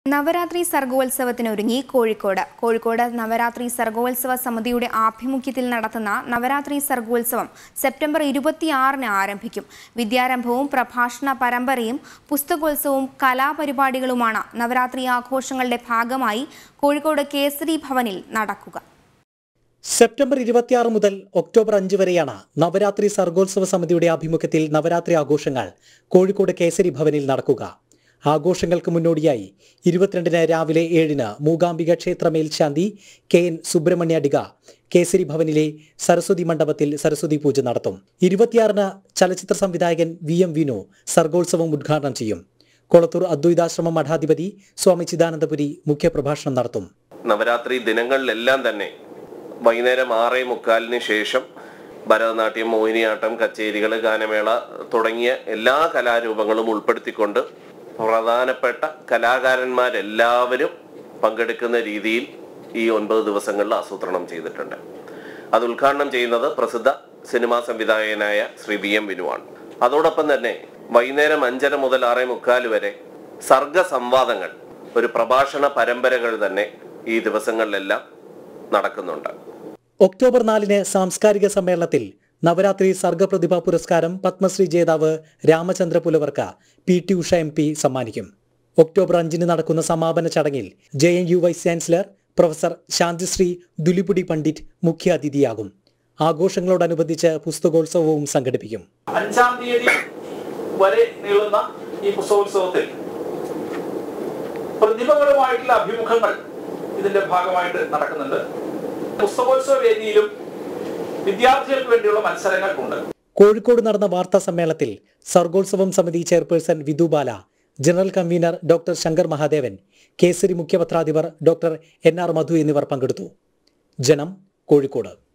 നവരാത്രി സർഗോത്സവത്തിനൊരുങ്ങി കോഴിക്കോട് കോഴിക്കോട് നവരാത്രി സർഗോത്സവ സമിതിയുടെ ആഭിമുഖ്യത്തിൽ നടത്തുന്ന നവരാത്രി സർഗോത്സവം സെപ്റ്റംബർ ഇരുപത്തിയാറിന് ആരംഭിക്കും വിദ്യാരംഭവും പ്രഭാഷണ പരമ്പരയും പുസ്തകോത്സവവും കലാപരിപാടികളുമാണ് നവരാത്രി ആഘോഷങ്ങളുടെ ഭാഗമായി കോഴിക്കോട് കേസരി ഭവനിൽ നടക്കുക സെപ്റ്റംബർ ഇരുപത്തിയാറ് മുതൽ ഒക്ടോബർ അഞ്ച് വരെയാണ് നവരാത്രി സർഗോത്സവ സമിതിയുടെ ആഭിമുഖ്യത്തിൽ നവരാത്രി ആഘോഷങ്ങൾ കോഴിക്കോട് കേസരി ഭവനിൽ നടക്കുക ആഘോഷങ്ങൾക്ക് മുന്നോടിയായി ഇരുപത്തിരണ്ടിന് രാവിലെ ഏഴിന് മൂകാംബിക ക്ഷേത്ര മേൽശാന്തി കെ എൻ സുബ്രഹ്മണ്യ കേസരി ഭവനിലെ സരസ്വതി മണ്ഡപത്തിൽ സരസ്വതി പൂജ നടത്തും ഇരുപത്തിയാറിന് ചലച്ചിത്ര സംവിധായകൻ വി എം വിനു സർഗോത്സവം ഉദ്ഘാടനം ചെയ്യും കൊളത്തൂർ അദ്വൈതാശ്രമം മഠാധിപതി സ്വാമി ചിദാനന്ദപുരി മുഖ്യപ്രഭാഷണം നടത്തും നവരാത്രി ദിനങ്ങളിലെല്ലാം തന്നെ വൈകുന്നേരം ആറേ മുക്കാലിന് ശേഷം ഭരതനാട്യം മോഹിനിയാട്ടം കച്ചേരികൾ ഗാനമേള തുടങ്ങിയ എല്ലാ കലാരൂപങ്ങളും ഉൾപ്പെടുത്തിക്കൊണ്ട് പ്രധാനപ്പെട്ട കലാകാരന്മാരെല്ലാവരും പങ്കെടുക്കുന്ന രീതിയിൽ ഈ ഒൻപത് ദിവസങ്ങളിൽ ആസൂത്രണം ചെയ്തിട്ടുണ്ട് അത് ഉദ്ഘാടനം ചെയ്യുന്നത് പ്രസിദ്ധ സിനിമാ സംവിധായകനായ ശ്രീ വി എം വിനുവാണ് അതോടൊപ്പം തന്നെ വൈകുന്നേരം അഞ്ചര മുതൽ ആറേ മുക്കാൽ വരെ സർഗ സംവാദങ്ങൾ ഒരു പ്രഭാഷണ പരമ്പരകൾ തന്നെ ഈ ദിവസങ്ങളിലെല്ലാം നടക്കുന്നുണ്ട് ഒക്ടോബർ നാലിന് സാംസ്കാരിക സമ്മേളനത്തിൽ നവരാത്രി സർഗപ്രതിഭ പുരസ്കാരം പത്മശ്രീ ജേതാവ് രാമചന്ദ്ര പുലവർക്ക P T Usha M P സമ്മാനിക്കും ഒക്ടോബർ അഞ്ചിന് നടക്കുന്ന സമാപന ചടങ്ങിൽ J N U vice chancellor professor Santishree Dhulipudi Pandit മുഖ്യാതിഥിയാകും ആഘോഷങ്ങളോടനുബന്ധിച്ച് പുസ്തകോത്സവവും സംഘടിപ്പിക്കും അഞ്ചാം തീയതി വരെ നീളുന്ന ഈ പുസ്തകോത്സവത്തിൽ പ്രതിഭകളുമായിട്ടുള്ള അഭിമുഖങ്ങൾ ഇതിന്റെ ഭാഗമായിട്ട് നടക്കുന്നുണ്ട് പുസ്തകോത്സവ വേദിയിലും വിദ്യാർത്ഥികൾക്ക് വേണ്ടിയുള്ള മത്സരങ്ങൾ ഉണ്ട് കോഴിക്കോട് നടന്ന വാർത്താ സമ്മേളനത്തിൽ സർഗോത്സവം സമിതി chairperson Vidhubala general convener doctor Shankar Mahadevan Kesari മുഖ്യപത്രാധിപർ ഡോക്ടർ എൻ ആർ മധു എന്നിവർ പങ്കെടുത്തു ജനം കോഴിക്കോട്